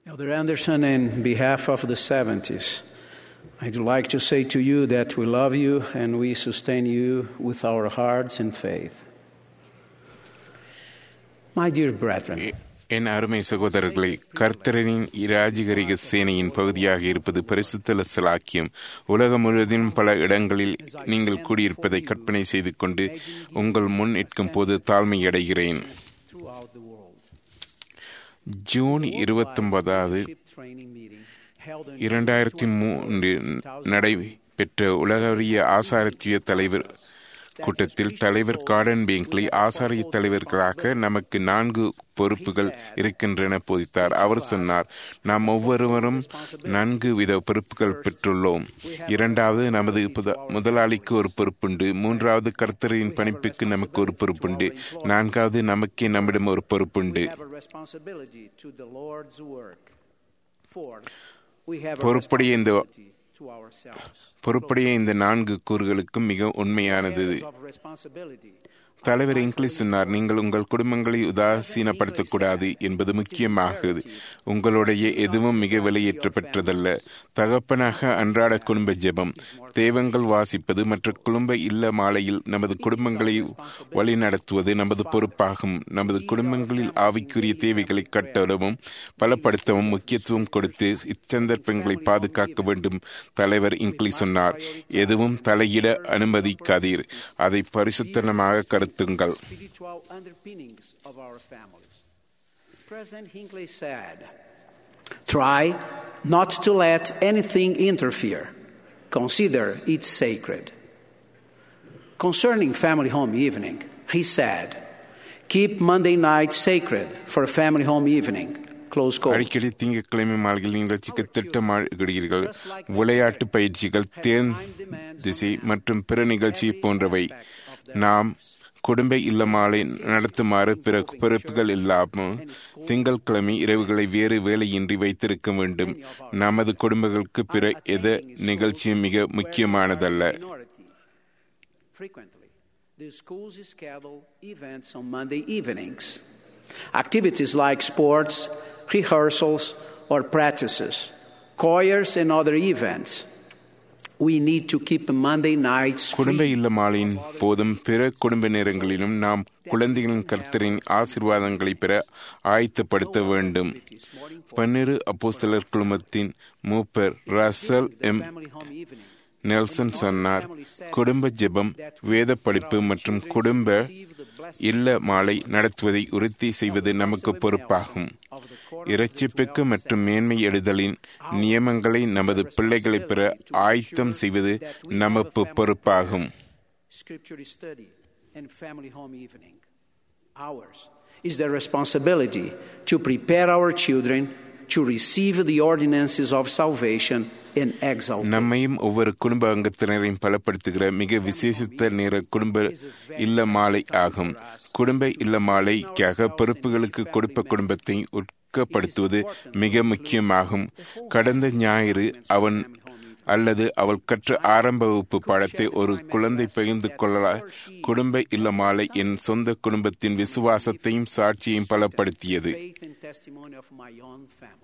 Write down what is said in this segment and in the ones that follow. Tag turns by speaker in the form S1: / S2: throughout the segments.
S1: Elder Anderson, in behalf of the 70s, I'd like to say to you that we love you and we sustain you with our hearts and faith. My dear brethren,
S2: என் அருமை சகோதரர்களே கர்த்தரின் இராஜிகரிக சேனையின் பகுதியாக இருப்பது பரிசுத்த சலாக்கியம் உலகம் முழுவதும் பல இடங்களில் நீங்கள் கூடியிருப்பதை கற்பனை செய்து கொண்டு உங்கள் முன் நிற்கும் போது தாழ்மை அடைகிறேன்
S1: throughout the world,
S2: ஜூன் இருபத்தொன்பதாவது
S1: training meeting held in
S2: இரண்டாயிரத்தி மூன்று நடைபெற்ற உலகறிய ஆசாரத்திய தலைவர் கூட்டத்தில் தலைவர் கார்டன் பேங்க்லி ஆசாரிய தலைவர்களாக நமக்கு நான்கு பொறுப்புகள் இருக்கின்றன போதித்தார் அவர் சொன்னார் நாம் ஒவ்வொருவரும் நான்கு வித பொறுப்புகள் பெற்றுள்ளோம் இரண்டாவது நமது புத- முதலாளிக்கு ஒரு பொறுப்புண்டு மூன்றாவது கர்த்தரின் பணிப்புக்கு நமக்கு ஒரு பொறுப்புண்டு நான்காவது நமக்கே நம்மிடம் ஒரு பொறுப்புண்டு
S1: have a responsibility to the Lord's work. Fourth, we have a
S2: பொறுப்புடைய இந்த
S1: responsibility to ourselves.
S2: பொறுப்புடைய இந்த நான்கு கூறுகளுக்கும் மிக உண்மையானது
S1: Areas of responsibility.
S2: தலைவர் இங்கிலீஷ் சொன்னார் நீங்கள் உங்கள் குடும்பங்களை உதாசீனப்படுத்தக்கூடாது என்பது முக்கியமாகுது உங்களுடைய எதுவும் மிக விலையேற்றப்பட்டதல்ல தகப்பனாக அன்றாட குடும்ப ஜெபம் தேவங்கள் வாசிப்பது மற்ற குடும்ப இல்ல மாலையில் நமது குடும்பங்களை வழிநடத்துவது நமது பொறுப்பாகும் நமது குடும்பங்களில் ஆவிக்குரிய தேவைகளை கட்டவும் பலப்படுத்தவும் முக்கியத்துவம் கொடுத்து இச்சந்தர்ப்பங்களை பாதுகாக்க வேண்டும் தலைவர் இங்கிலீஷ் சொன்னார் எதுவும் தலையிட அனுமதிக்காதீர் அதை பரிசுத்தனமாக கருத்துங்கள்
S1: spiritual underpinnings of our families. President Hinckley said, Try not to let anything interfere. Consider it sacred. Concerning family home evening, he said, Keep Monday night sacred for a family home evening. Close quote.
S2: அடிக்கடி திங்கட்கிழமை மாலையில் நிகழ்ச்சிக்கு திட்டமிடுகிறீர்கள் விளையாட்டு பயிற்சிகள் தேன் திசை மற்றும் பிற நிகழ்ச்சி போன்றவை நாம் குடும்ப இல்ல மாலை நடத்துமாறு பிற பொறுப்புகள் இல்லாமல் திங்கட்கிழமை இரவுகளை வேறு வேலையின்றி வைத்திருக்க வேண்டும் நமது குடும்பங்களுக்கு பிற எத நிகழ்ச்சியும் மிக முக்கியமானதல்ல
S1: minority. Frequently, the schools schedule events on Monday evenings. Activities like sports, rehearsals, or practices, choirs, and other events. We need to keep Monday nights
S2: குடும்ப
S1: free.
S2: இல்ல மாலையின் போதும் பிற குடும்ப நேரங்களிலும் நாம் குழந்தைகளின் கர்த்தரின் ஆசீர்வாதங்களை பெற ஆயத்தப்படுத்த வேண்டும் பன்னிரு அப்போஸ்தலர் குழுமத்தின் மூப்பர் Russell M
S1: Family home evening.
S2: Nelson சொன்னார் குடும்ப ஜெபம் வேத படிப்பு மற்றும் குடும்ப இல்ல மாலை நடத்துவதை உறுதி செய்வது நமக்கு பொறுப்பாகும் இறைச்சிப்புக்கு மற்றும் மேன்மை எடுதலின் நியமங்களை நமது பிள்ளைகளை பெற ஆயத்தம் செய்வது நமக்கு பொறுப்பாகும்
S1: scripture study, and family home evening. Ours is the responsibility to prepare our children to receive the ordinances of salvation and exalt.
S2: நம்மையும் ஒவ்வொரு குடும்ப அங்கத்தினரையும் பலப்படுத்துகிற மிக விசேஷித்த நேர குடும்ப இல்ல மாலை ஆகும் குடும்ப இல்ல மாலைக்காக பொறுப்புகளுக்கு கொடுப்ப குடும்பத்தை உட்கப்படுத்துவது மிக முக்கியமாகும் கடந்த ஞாயிறு அவன் அல்லது அவள் கற்ற ஆரம்ப வகுப்பு பாடத்தை ஒரு குழந்தை பகிர்ந்து கொள்ள குடும்ப இல்ல மாலை என் சொந்த குடும்பத்தின் விசுவாசத்தையும் சாட்சியையும் பலப்படுத்தியது
S1: Faith and testimony of my own family.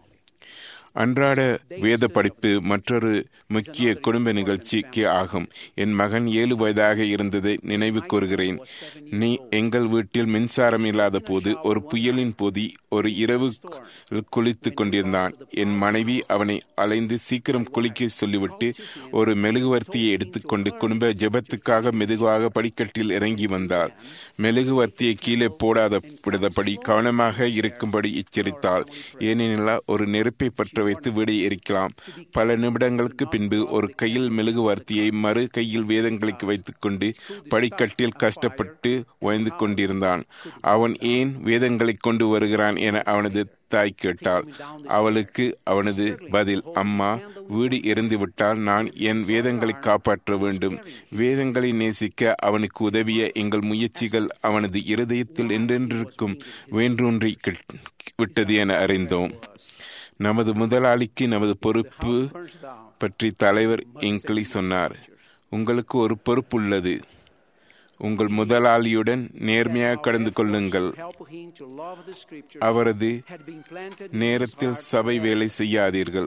S2: அன்றாட வேத படிப்பு மற்றொரு முக்கிய குடும்ப நிகழ்ச்சிக்கு ஆகும் என் மகன் ஏழு வயதாக இருந்ததை நினைவு கூறுகிறேன் நீ எங்கள் வீட்டில் மின்சாரம் இல்லாத போது ஒரு புயலின் போது ஒரு இரவு குளித்து கொண்டிருந்தான் என் மனைவி அவனை அலைந்து சீக்கிரம் குளிக்க சொல்லிவிட்டு ஒரு மெழுகுவர்த்தியை எடுத்துக்கொண்டு குடும்ப ஜெபத்துக்காக மெதுவாக படிக்கட்டில் இறங்கி வந்தாள் மெழுகுவர்த்தியை கீழே போடாத விடதபடி கவனமாக இருக்கும்படி எச்சரித்தாள் ஏனெனில் ஒரு நெருப்பை பற்ற வைத்து வீடை எரிக்கலாம் பல நிமிடங்களுக்கு பின்பு ஒரு கையில் மெழுகுவர்த்தியை மறு கையில் வேதங்களுக்கு வைத்துக்கொண்டு படிக்கட்டில் கஷ்டப்பட்டு ஓய்ந்து கொண்டிருந்தான் அவன் ஏன் வேதங்களை கொண்டு வருகிறான் என அவனது தாய் கேட்டாள் அவளுக்கு அவனது பதில் அம்மா வீடு எரிந்து விட்டால் நான் என் வேதங்களை காப்பாற்ற வேண்டும் வேதங்களை நேசிக்க அவனுக்கு உதவிய எங்கள் முயற்சிகள் அவனது இருதயத்தில் என்றென்றிருக்கும் வேன்றொன்றி விட்டது என அறிந்தோம் நமது முதலாளிக்கு நமது பொறுப்பு பற்றி தலைவர் இங்கிலி சொன்னார் உங்களுக்கு ஒரு பொறுப்பு உள்ளது உங்கள் முதலாளியுடன் நேர்மையாக கடந்து கொள்ளுங்கள் அவரது நேரத்தில் சபை வேலை செய்யாதீர்கள்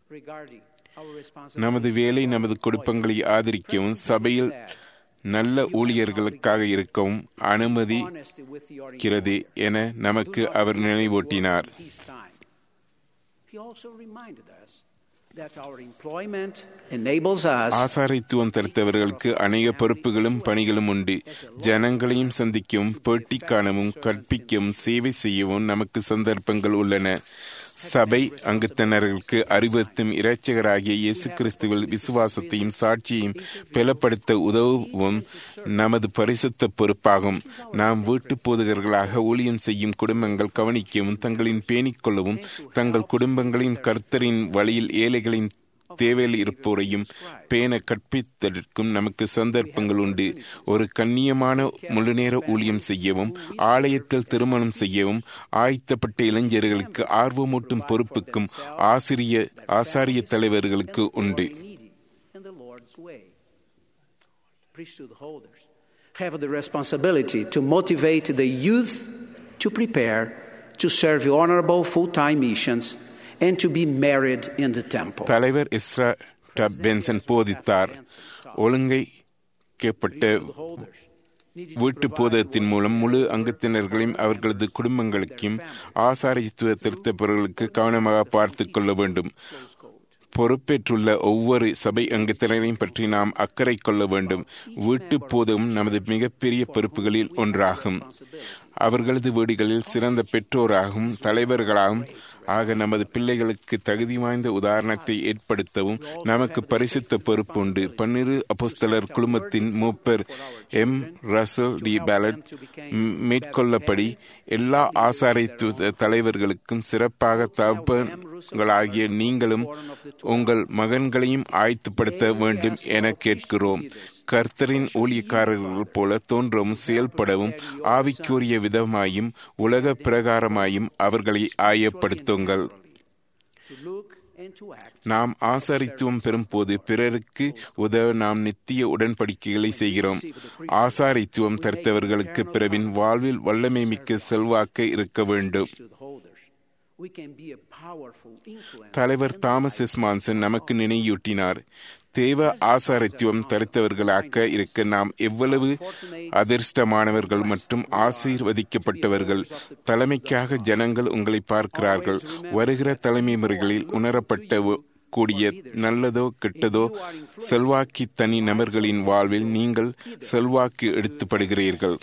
S2: நமது வேலை நமது குடும்பங்களை ஆதரிக்கவும் சபையில் நல்ல ஊழியர்களுக்காக இருக்கவும் அனுமதிக்கிறது என நமக்கு அவர் நினைவூட்டினார் ஆசாரித்துவம் தடுத்தவர்களுக்கு அநேக பொறுப்புகளும் பணிகளும் உண்டு ஜனங்களையும் சந்திக்கவும் பேட்டி காணவும் கற்பிக்கவும் சேவை செய்யவும் நமக்கு சந்தர்ப்பங்கள் உள்ளன சபை அங்கத்தினர்களுக்கு அறிவுறுத்தும் இறைச்சகராகிய இயேசு கிறிஸ்துவில் விசுவாசத்தையும் சாட்சியையும் பலப்படுத்த உதவும் நமது பரிசுத்த பொறுப்பாகும் நாம் வீட்டு போதகர்களாக ஊழியம் செய்யும் குடும்பங்கள் கவனிக்கவும் தங்களின் பேணிக் கொள்ளவும் தங்கள் குடும்பங்களின் கர்த்தரின் வழியில் ஏழைகளின் தேவையில் இருப்போரையும் பேண கற்பித்ததற்கும் நமக்கு சந்தர்ப்பங்கள் உண்டு ஒரு கண்ணியமான முழுநேர ஊழியம் செய்யவும் ஆலயத்தில் திருமணம் செய்யவும் ஆயத்தப்பட்ட இளைஞர்களுக்கு ஆர்வமூட்டும் பொறுப்புக்கும் ஆசிரிய ஆசாரிய தலைவர்களுக்கு உண்டு
S1: have the responsibility to motivate the youth to prepare to serve honorable full-time missions and to be married in the temple.
S2: தலைவர் இஸ்ரா டப் பென்சன் போதித்தார் ஒழுங்கைக்கப்பட்ட வீட்டு போதகத்தின் மூலம் முழு அங்கத்தினர்களையும் அவர்களது குடும்பங்களுக்கும் ஆசாரித்துவ திருத்தப்பவர்களுக்கு கவனமாக பார்த்து கொள்ள வேண்டும் பொறுப்பேற்றுள்ள ஒவ்வொரு சபை அங்கத்தினரையும் பற்றி நாம் அக்கறை கொள்ள வேண்டும் வீட்டு போதும் நமது மிகப்பெரிய பொறுப்புகளில் ஒன்றாகும் அவர்களது வீடுகளில் சிறந்த பெற்றோராகவும் தலைவர்களாகவும் ஆக நமது பிள்ளைகளுக்கு தகுதி வாய்ந்த உதாரணத்தை ஏற்படுத்தவும் நமக்கு பரிசுத்த பொறுப்பு உண்டு பன்னிரு அபோஸ்தலர் குழுமத்தின் மூப்பர் எம் ரசல் டி பேலட் மேற்கொள்ளப்படி எல்லா ஆசாரித்துவ தலைவர்களுக்கும் சிறப்பாக தகப்பங்களாகிய நீங்களும் உங்கள் மகன்களையும் ஆயத்துப்படுத்த வேண்டும் என கேட்கிறோம் கர்த்தரின் ஊழியக்காரர்கள் போல தோன்றவும் செயல்படவும் ஆவிக்குரிய விதமாயும் உலக பிரகாரமாயும் அவர்களை ஆயப்படுத்துங்கள் நாம் ஆசாரித்துவம் பெறும் போது பிறருக்கு உதவ நாம் நித்திய உடன்படிக்கைகளை செய்கிறோம் ஆசாரித்துவம் தருத்தவர்களுக்கு பிறவின் வாழ்வில் வல்லமை மிக்க செல்வாக்க இருக்க வேண்டும் தலைவர் தாமஸ் எஸ்மான்சன் நமக்கு நினைவூட்டினார் தேவ ஆசாரித்துவம் தரித்தவர்களாக்க இருக்க நாம் எவ்வளவு அதிர்ஷ்டமானவர்கள் மற்றும் ஆசீர்வதிக்கப்பட்டவர்கள் தலைமைக்காக ஜனங்கள் உங்களை பார்க்கிறார்கள் வருகிற தலைமை முறைகளில் உணரப்பட்ட கூடிய நல்லதோ கெட்டதோ செல்வாக்கி தனி நபர்களின் வாழ்வில் நீங்கள் செல்வாக்கு எடுத்துப்படுகிறீர்கள்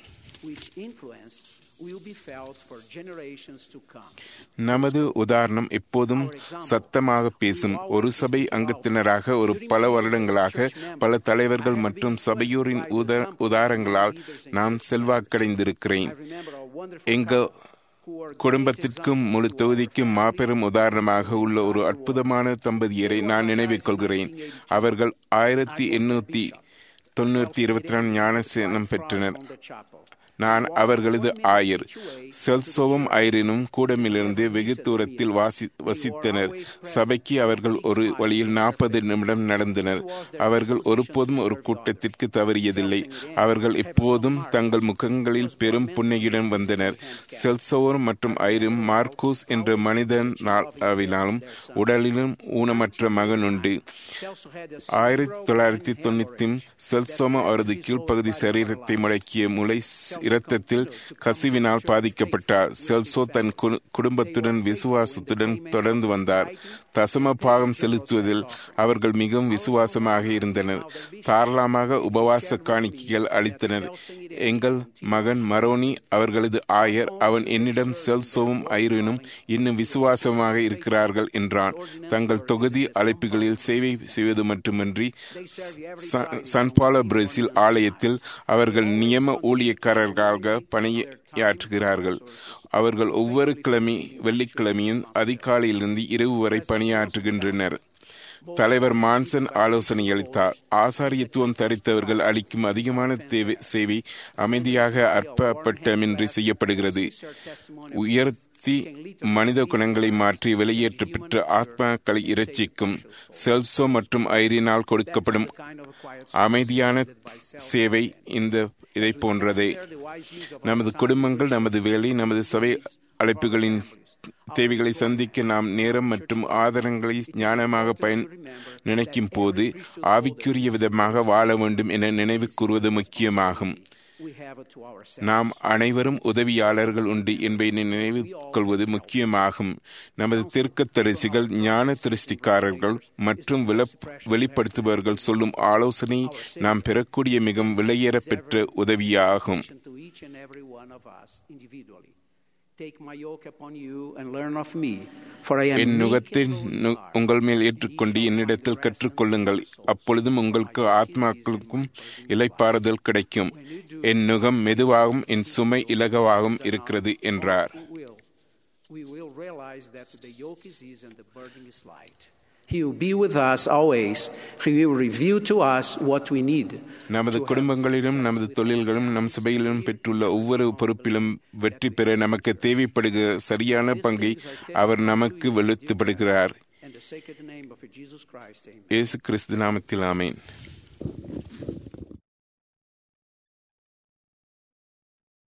S2: நமது உதாரணம் எப்போதும் சத்தமாக பேசும் ஒரு சபை அங்கத்தினராக ஒரு பல வருடங்களாக பல தலைவர்கள் மற்றும் சபையோரின் உதாரங்களால் நான் செல்வாக்கடைந்திருக்கிறேன் எங்கள் குடும்பத்திற்கும் முழு தொகுதிக்கும் மாபெரும் உதாரணமாக உள்ள ஒரு அற்புதமான தம்பதியரை நான் நினைவில் கொள்கிறேன் அவர்கள் ஆயிரத்தி எண்ணூத்தி தொண்ணூத்தி இருபத்தி நாலு ஞானசேனம் பெற்றனர் நான் அவர்களது ஆயர் செல்சோவும் ஐரினும் கூடமிலிருந்து வெகு தூரத்தில் வாசி வசித்தனர் சபைக்கு அவர்கள் ஒரு வழியில் நாற்பது நிமிடம் நடந்தனர் அவர்கள் ஒருபோதும் ஒரு கூட்டத்திற்கு தவறியதில்லை அவர்கள் எப்போதும் தங்கள் முகங்களில் பெரும் புன்னையுடன் வந்தனர் செல்சோவர் மற்றும் ஐரும் மார்க்கூஸ் என்ற மனிதன் நாளாவினாலும் உடலிலும் ஊனமற்ற மகன் உண்டு ஆயிரத்தி தொள்ளாயிரத்தி தொண்ணூத்தி செல்சோம அவரது கீழ்ப்பகுதி சரீரத்தை முடக்கிய முளை இரத்தத்தில் கசிவினால் பாதிக்கப்பட்டார் செல்சோ தன் குடும்பத்துடன் விசுவாசத்துடன் தொடர்ந்து வந்தார் தசம பாகம் செலுத்துவதில் அவர்கள் மிகவும் விசுவாசமாக இருந்தனர் தாராளமாக உபவாச காணிக்கைகள் அளித்தனர் எங்கள் மகன் மரோனி அவர்களது ஆயர் அவன் என்னிடம் செல்சோவும் ஐரனும் இன்னும் விசுவாசமாக இருக்கிறார்கள் என்றான் தங்கள் தொகுதி அழைப்புகளில் சேவை செய்வது மட்டுமின்றி சன்பால பிரேசில் ஆலயத்தில் அவர்கள் நியம ஊழியக்காரர்களாக பணியாற்றுகிறார்கள் அவர்கள் ஒவ்வொரு கிழமை வெள்ளிக்கிழமையும் அதிகாலையிலிருந்து இரவு வரை பணியாற்றுகின்றனர் தலைவர் மான்சன் ஆலோசனை அளித்தார் ஆசாரியத்துவம் தரித்தவர்கள் அளிக்கும் அதிகமான தேவை சேவை அமைதியாக அற்பப்பட்டமின்றி செய்யப்படுகிறது உயர் சக்தி மனித குணங்களை மாற்றி வெளியேற்ற பெற்ற ஆத்மாக்களை இறைச்சிக்கும் செல்சோ மற்றும் ஐரினால் கொடுக்கப்படும் அமைதியான சேவை இந்த இதை போன்றதே நமது குடும்பங்கள் நமது வேலை நமது சபை அழைப்புகளின் தேவைகளை சந்திக்க நாம் நேரம் மற்றும் ஆதாரங்களை ஞானமாக பயன் நினைக்கும் போது ஆவிக்குரிய விதமாக வாழ வேண்டும் என நினைவு கூறுவது முக்கியமாகும் நாம் அனைவரும் உதவியாளர்கள் உண்டு என்பதை நினைவு கொள்வது முக்கியமாகும் நமது தெற்கத்தரிசிகள் ஞான திருஷ்டிக்காரர்கள் மற்றும் வெளிப்படுத்துபவர்கள் சொல்லும் ஆலோசனை நாம் பெறக்கூடிய மிகவும் விலையேற பெற்ற உதவியாகும் என் நுகத்தை உங்கள் மேல் ஏற்றுக்கொண்டு என்னிடத்தில் கற்றுக்கொள்ளுங்கள் அப்பொழுதும் உங்களுக்கு ஆத்மாக்களுக்கும் இலைப்பாறுதல் கிடைக்கும் என் நுகம் மெதுவாகவும் என் சுமை இலகவாகவும் இருக்கிறது என்றார்
S1: He will be with us always. He will reveal to us what we need.
S2: நமது குடும்பங்களிலும் நமது தொழில்களும் நம் சபையிலும் பெற்றுள்ள ஒவ்வொரு பொறுப்பிலும் வெற்றி பெற நமக்கு தேவைப்படுகிற சரியான பங்கை அவர் நமக்கு வெளுத்துப்படுகிறார் இயேசு கிறிஸ்து நாமத்தில் ஆமேன்